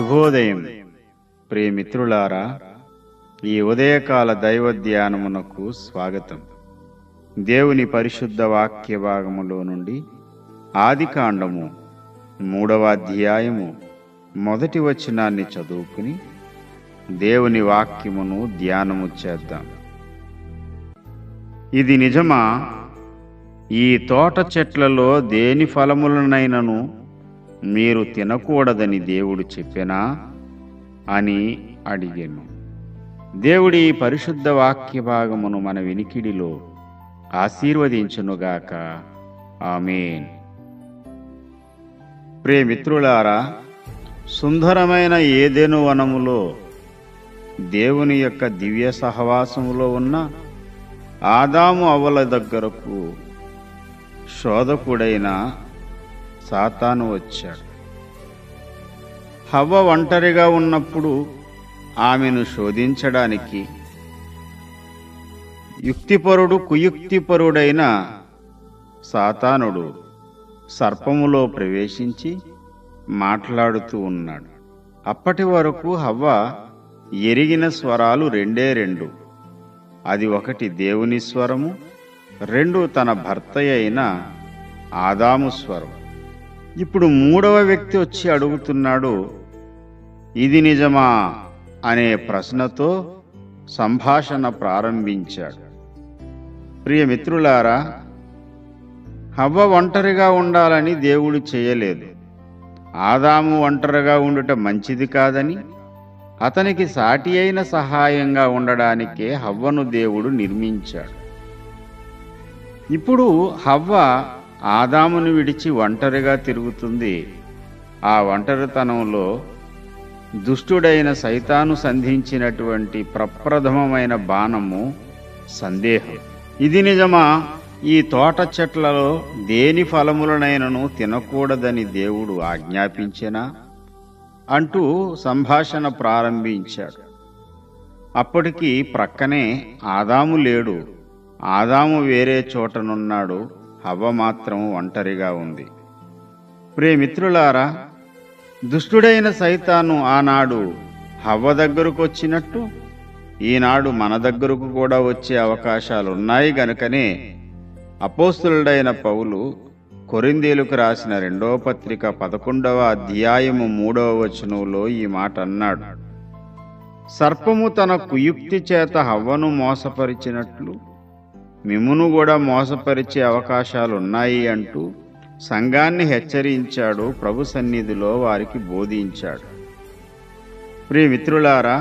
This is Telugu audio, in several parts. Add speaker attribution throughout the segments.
Speaker 1: శుభోదయం ప్రియమిత్రులారా ఈ ఉదయకాల దైవ ధ్యానమునకు స్వాగతం దేవుని పరిశుద్ధ వాక్య భాగములో నుండి ఆదికాండము మూడవ అధ్యాయము మొదటి వచనాన్ని చదువుకుని దేవుని వాక్యమును ధ్యానము చేద్దాం ఇది నిజమా ఈ తోట చెట్లలో దేని ఫలములనైనను మీరు తినకూడదని దేవుడు చెప్పెనా అని అడిగాను దేవుడి ఈ పరిశుద్ధ వాక్య భాగమును మన వినికిడిలో ఆశీర్వదించునుగాక ఆమెన్ ప్రేమిత్రులారా సుందరమైన ఏదెను వనములో దేవుని యొక్క దివ్య సహవాసములో ఉన్న ఆదాము అవ్వల దగ్గరకు శోధకుడైన సాతాను వచ్చాడు హవ్వ ఒంటరిగా ఉన్నప్పుడు ఆమెను శోధించడానికి యుక్తిపరుడు కుయుక్తిపరుడైన సాతానుడు సర్పములో ప్రవేశించి మాట్లాడుతూ ఉన్నాడు అప్పటి వరకు హవ్వ ఎరిగిన స్వరాలు రెండే రెండు అది ఒకటి దేవుని స్వరము రెండు తన భర్త అయిన ఆదాము స్వరం ఇప్పుడు మూడవ వ్యక్తి వచ్చి అడుగుతున్నాడు ఇది నిజమా అనే ప్రశ్నతో సంభాషణ ప్రారంభించాడు ప్రియ మిత్రులారా హవ్వ ఒంటరిగా ఉండాలని దేవుడు చేయలేదు ఆదాము ఒంటరిగా ఉండుట మంచిది కాదని అతనికి సాటి అయిన సహాయంగా ఉండడానికే హవ్వను దేవుడు నిర్మించాడు ఇప్పుడు హవ్వ ఆదామును విడిచి ఒంటరిగా తిరుగుతుంది ఆ ఒంటరితనంలో దుష్టుడైన సైతాను సంధించినటువంటి ప్రప్రథమమైన బాణము సందేహం ఇది నిజమా ఈ తోట చెట్లలో దేని ఫలములనైనను తినకూడదని దేవుడు ఆజ్ఞాపించెనా అంటూ సంభాషణ ప్రారంభించాడు అప్పటికి ప్రక్కనే ఆదాము లేడు ఆదాము వేరే చోటనున్నాడు హవ్వ మాత్రం ఒంటరిగా ఉంది ప్రేమిత్రులారా దుష్టుడైన సైతాను ఆనాడు హవ్వ దగ్గరకు వచ్చినట్టు ఈనాడు మన దగ్గరకు కూడా వచ్చే అవకాశాలున్నాయి గనుకనే అపోస్తులుడైన పౌలు కొరిందేలుకు రాసిన రెండవ పత్రిక పదకొండవ అధ్యాయము మూడవ వచనంలో ఈ మాట అన్నాడు సర్పము తన కుయుక్తి చేత హవ్వను మోసపరిచినట్లు మిమ్మును కూడా మోసపరిచే అవకాశాలున్నాయి అంటూ సంఘాన్ని హెచ్చరించాడు ప్రభు సన్నిధిలో వారికి బోధించాడు ప్రియ మిత్రులారా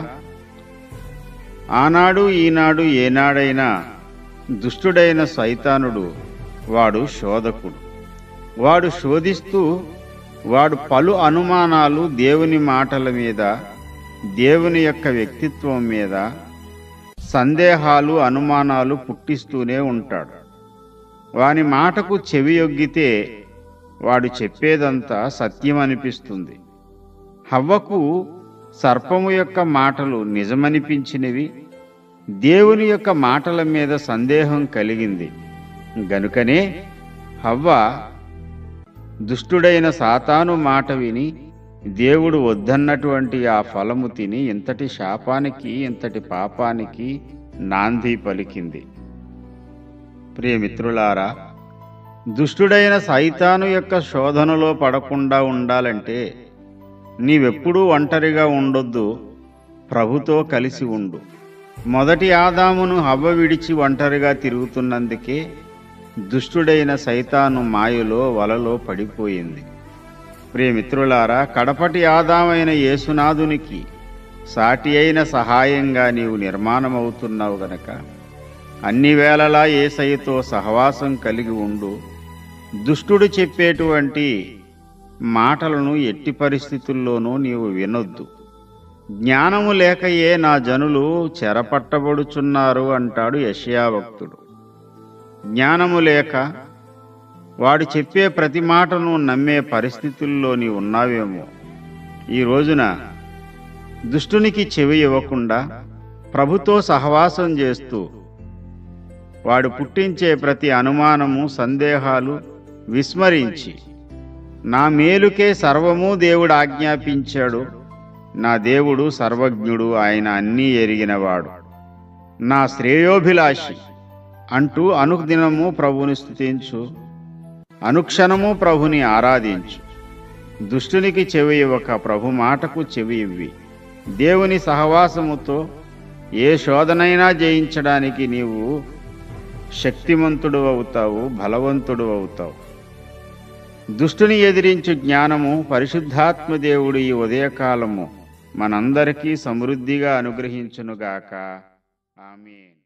Speaker 1: ఆనాడు ఈనాడు ఏనాడైనా దుష్టుడైన సైతానుడు వాడు శోధకుడు వాడు శోధిస్తూ వాడు పలు అనుమానాలు దేవుని మాటల మీద దేవుని యొక్క వ్యక్తిత్వం మీద సందేహాలు అనుమానాలు పుట్టిస్తూనే ఉంటాడు వాని మాటకు చెవియొగ్గితే వాడు చెప్పేదంతా సత్యం అనిపిస్తుంది హవ్వకు సర్పము యొక్క మాటలు నిజమనిపించినవి దేవుని యొక్క మాటల మీద సందేహం కలిగింది గనుకనే హవ్వ దుష్టుడైన సాతాను మాట విని దేవుడు వద్దన్నటువంటి ఆ ఫలము తిని ఇంతటి శాపానికి ఇంతటి పాపానికి నాంది పలికింది ప్రియమిత్రులారా దుష్టుడైన సైతాను యొక్క శోధనలో పడకుండా ఉండాలంటే నీవెప్పుడూ ఒంటరిగా ఉండొద్దు ప్రభుతో కలిసి ఉండు మొదటి ఆదామును హవ్వ విడిచి ఒంటరిగా తిరుగుతున్నందుకే దుష్టుడైన సైతాను మాయలో వలలో పడిపోయింది ప్రియమిత్రులారా కడపటి ఆదామైన యేసునాథునికి సాటి అయిన సహాయంగా నీవు నిర్మాణమవుతున్నావు గనక అన్ని వేళలా ఏసైతో సహవాసం కలిగి ఉండు దుష్టుడు చెప్పేటువంటి మాటలను ఎట్టి పరిస్థితుల్లోనూ నీవు వినొద్దు జ్ఞానము లేకయే నా జనులు చెరపట్టబడుచున్నారు అంటాడు యషయా భక్తుడు జ్ఞానము లేక వాడు చెప్పే ప్రతి మాటను నమ్మే పరిస్థితుల్లో నీ ఉన్నావేమో ఈ రోజున దుష్టునికి చెవి ఇవ్వకుండా ప్రభుతో సహవాసం చేస్తూ వాడు పుట్టించే ప్రతి అనుమానము సందేహాలు విస్మరించి నా మేలుకే సర్వము దేవుడు ఆజ్ఞాపించాడు నా దేవుడు సర్వజ్ఞుడు ఆయన అన్నీ ఎరిగినవాడు నా శ్రేయోభిలాషి అంటూ అనుదినము ప్రభుని స్తుతించు అనుక్షణము ప్రభుని ఆరాధించు దుష్టునికి చెవి ఇవ్వక ప్రభు మాటకు చెవి ఇవ్వి దేవుని సహవాసముతో ఏ శోధనైనా జయించడానికి నీవు శక్తిమంతుడు అవుతావు బలవంతుడు అవుతావు దుష్టుని ఎదిరించు జ్ఞానము పరిశుద్ధాత్మ దేవుడు ఈ ఉదయకాలము మనందరికీ సమృద్ధిగా అనుగ్రహించునుగాక ఆమేన్